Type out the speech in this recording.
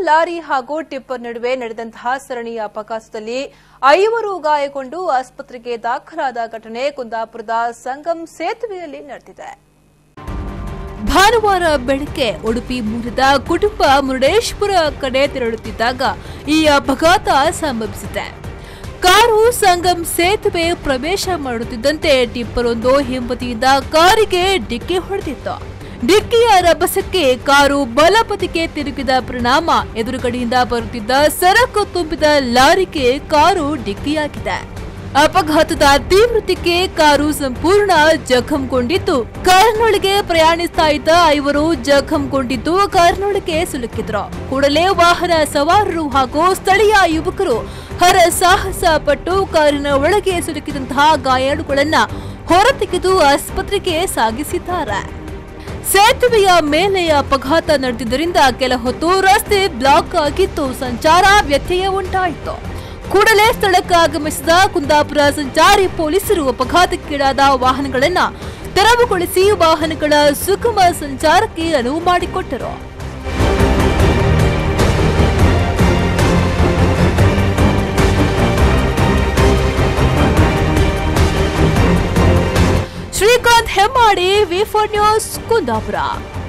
lorry ಹಾಗೂ tipper ನಡುವೆ ನಡೆದಂತಹ ಸರಣಿ ಅಪಘಾತದಲ್ಲಿ ಐವರು ಗಾಯಗೊಂಡು ಆಸ್ಪತ್ರೆಗೆ ದಾಖಲಾದ ಘಟನೆ ಕುಂದಾಪುರದ ಸಂಗಮ್ ಸೇತುವೆಯಲ್ಲಿ ನಡೆದಿದೆ ಭಾನುವಾರ ಬೆಳಗ್ಗೆ ಉಡುಪಿ ಮೂಲದ ಕುಟುಂಬ ಮುರುಡೇಶ್ವರ ಕಡೆ ತೆರಳುತ್ತಿದ್ದಾಗ ಈ ಅಪಘಾತ ಸಂಭವಿಸಿದೆ ಕಾರು ಸಂಗಮ್ ಸೇತುವೆ ಪ್ರವೇಶ ಮಾಡುತ್ತಿದ್ದಂತೆ ಟಿಪ್ಪರ್ ಒಂದು ಹಿಂಬದಿಯಿಂದ ಕಾರಿಗೆ ಡಿಕ್ಕಿ ಹೊಡೆದಿತ್ತು ಡಿಕ್ಕಿಯ ರಭಸಕ್ಕೆ ಕಾರು ಬಲಪತಿಗೆ ತಿರುಗಿದ ಪರಿಣಾಮ ಎದುರುಗಡೆಯಿಂದ ಬರುತ್ತಿದ್ದ ಸರಕು ತುಂಬಿದ ಲಾರಿಗೆ ಕಾರು ಡಿಕ್ಕಿಯಾಗಿದೆ ಅಪಘಾತದ ತೀವ್ರತೆಗೆ ಕಾರು ಸಂಪೂರ್ಣ ಜಖಂಗೊಂಡಿದ್ದು ಕಾರಿನೊಳಗೆ ಪ್ರಯಾಣಿಸ್ತಾ ಇದ್ದ ಐವರು ಜಖಂಗೊಂಡಿದ್ದು ಕಾರಿನೊಳಗೆ ಸಿಲುಕಿದ್ರು ಕೂಡಲೇ ವಾಹನ ಸವಾರರು ಹಾಗೂ ಸ್ಥಳೀಯ ಯುವಕರು ಹರ ಸಾಹಸ ಪಟ್ಟು ಕಾರಿನ ಒಳಗೆ ಸಿಲುಕಿದಂತಹ ಗಾಯಾಳುಗಳನ್ನ ಹೊರತೆಗೆದು ಆಸ್ಪತ್ರೆಗೆ ಸಾಗಿಸಿದ್ದಾರೆ ಸೇತುವೆಯ ಮೇಲೆ ಅಪಘಾತ ನಡೆದಿದ್ದರಿಂದ ಕೆಲ ಹೊತ್ತು ರಸ್ತೆ ಬ್ಲಾಕ್ ಆಗಿದ್ದು ಸಂಚಾರ ವ್ಯತ್ಯಯ ಉಂಟಾಯಿತು ಕೂಡಲೇ ಸ್ಥಳಕ್ಕೆ ಆಗಮಿಸಿದ ಕುಂದಾಪುರ ಸಂಚಾರಿ ಪೊಲೀಸರು ಅಪಘಾತಕ್ಕೀಡಾದ ವಾಹನಗಳನ್ನ ತೆರವುಗೊಳಿಸಿ ವಾಹನಗಳ ಸುಗಮ ಸಂಚಾರಕ್ಕೆ ಅನುವು ಮಾಡಿಕೊಟ್ಟರು Srikanth Hemmadi V four news Kundapura